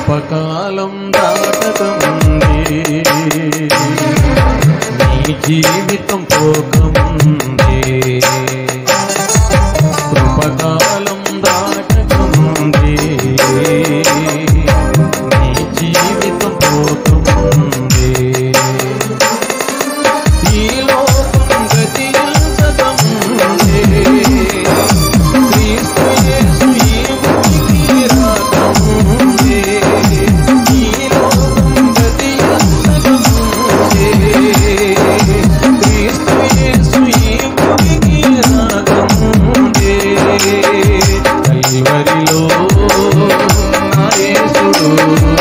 కృపకాలం దాటకముందే నీ జీవితం పోకముందే కృపకాలం దాటకముందే నీ జీవితం పోకముందే ఈ లోకం గతించకముందే క్రీస్తు యేసు ఈ భూమికి రాకముందే ఈ లోకం గతించకముందే క్రీస్తు యేసు ఈ భూమికి రాకముందే కల్వరిలో నా యేసుడు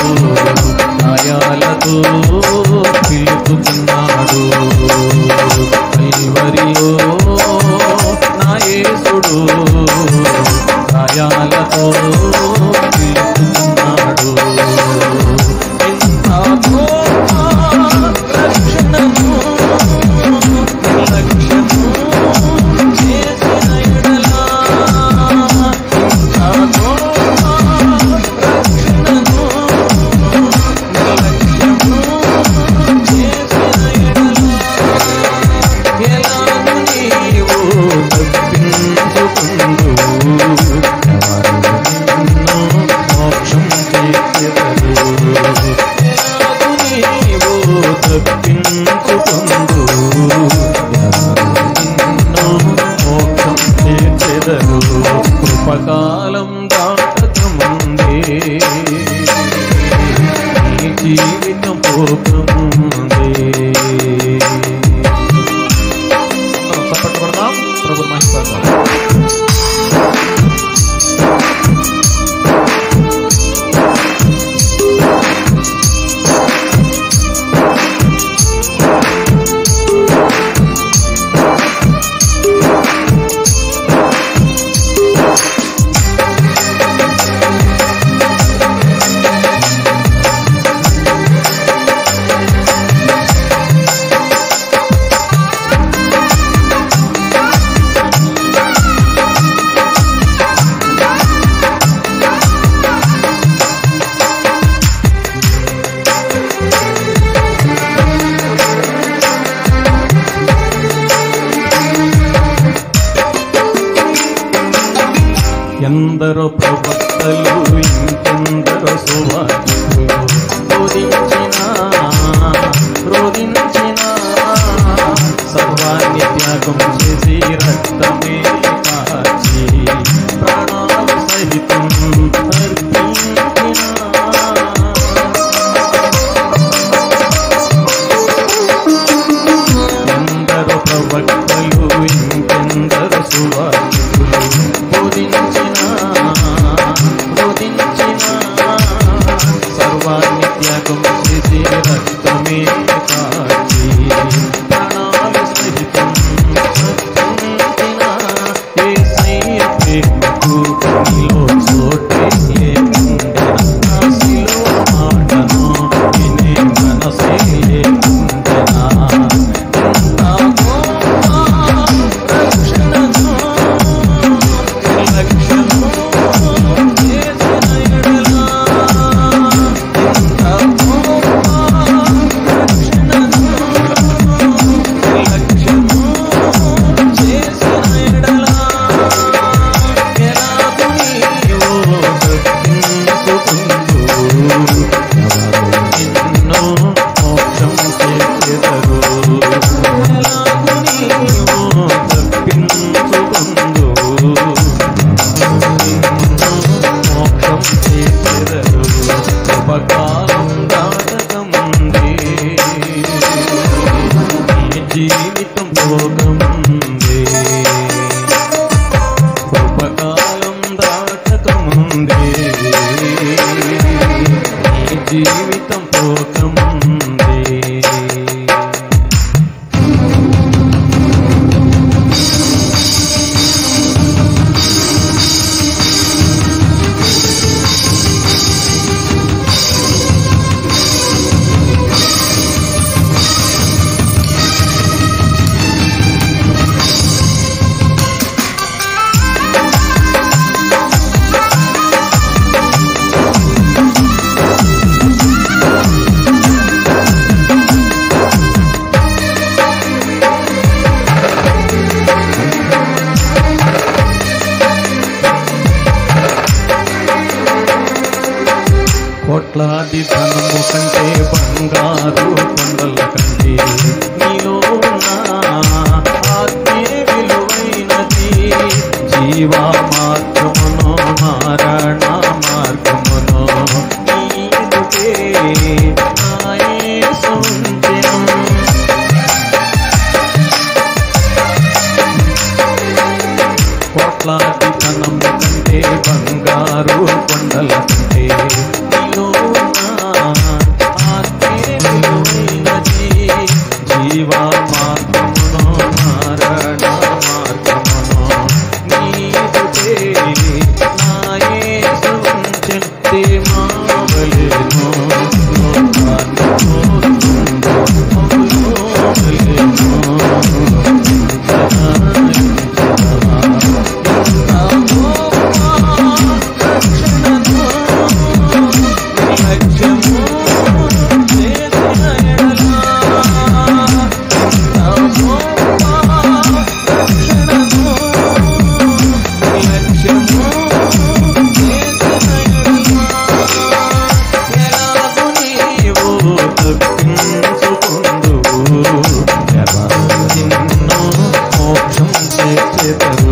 గాయాలతో పిలుపుతున్నాడు కల్వరిలో నా యేసుడు గాయాలతో పిలుపుతున్నాడు ఎంత గొప్ప రక్షణము నిర్లక్ష్యము చేసిన ఎడలా ఎంత గొప్ప రక్షణము నిర్లక్ష్యము చేసిన ఎడలా ఎలాగు నీవు తప్పించుకుందు ఎవరు మోక్షం చేసెదరు ఎలాగు నీవు తప్పించుకుందు ఎవరు మోక్షం చేసెదరు కృపకాలం దాటకముందే నీ జీవితం పోకముందే చప్పట్లు కొడదాం ప్రభు మహిపడదాం ఎందరో ప్రవక్తలు ఇంకెందరో సువార్తికులు బోధించిన రోధించిన సర్వాన్ని త్యాగం చేసి రక్తమే కాచి ప్రాణాలు సహితం అర్పించిన ఎందరో ప్రవక్తలు ఇంకెందరో సువార్తికులు బోధించిన బోధించిన సర్వాన్ని త్యాగం చేసి రక్తమే కాచి ప్రాణాలు సహితం అర్పించిన యేసయ్య ప్రేమకు నీలో చోటే లేకుండెనా. నా శిలువ మాటను వినే మనసే లేకుండెనా. ఎంత గొప్ప రక్షణను నిర్లక్ష్యము చేసిన ఎడలా. ఎంత గొప్ప రక్షణను నిర్లక్ష్యము చేసిన ఎడలా. ఎలాగు నీవు తప్పించుకుందు. ఎవరు నిన్ను మోక్షం చేసెదరు. ఎలాగు నీవు తప్పించుకుందు. మోక్షం చేసెదరు. ఉపకారం దాటకముందే నీ జీవితం పోకముందే ఉపకాలం దాటకముందే నీ జీవితం పోకముందే కోట్లాది ధనము కంటే బంగారు కొండల కంటే నీలో ఉన్న ఆత్మే విలువైనది జీవా మార్గమును మారణ మార్గమును నీదుకే నాయసు ఉంచెను కోట్లాది ధనము కంటే బంగారు కొండల కంటే నీలో ఉన్న ఆత్మే విలువైనది జీవా మార్గమును మరణ మార్గమును నీదుకే నాయేసు ఉంచెత్తే మావలేను మోక్షం చేసేతరు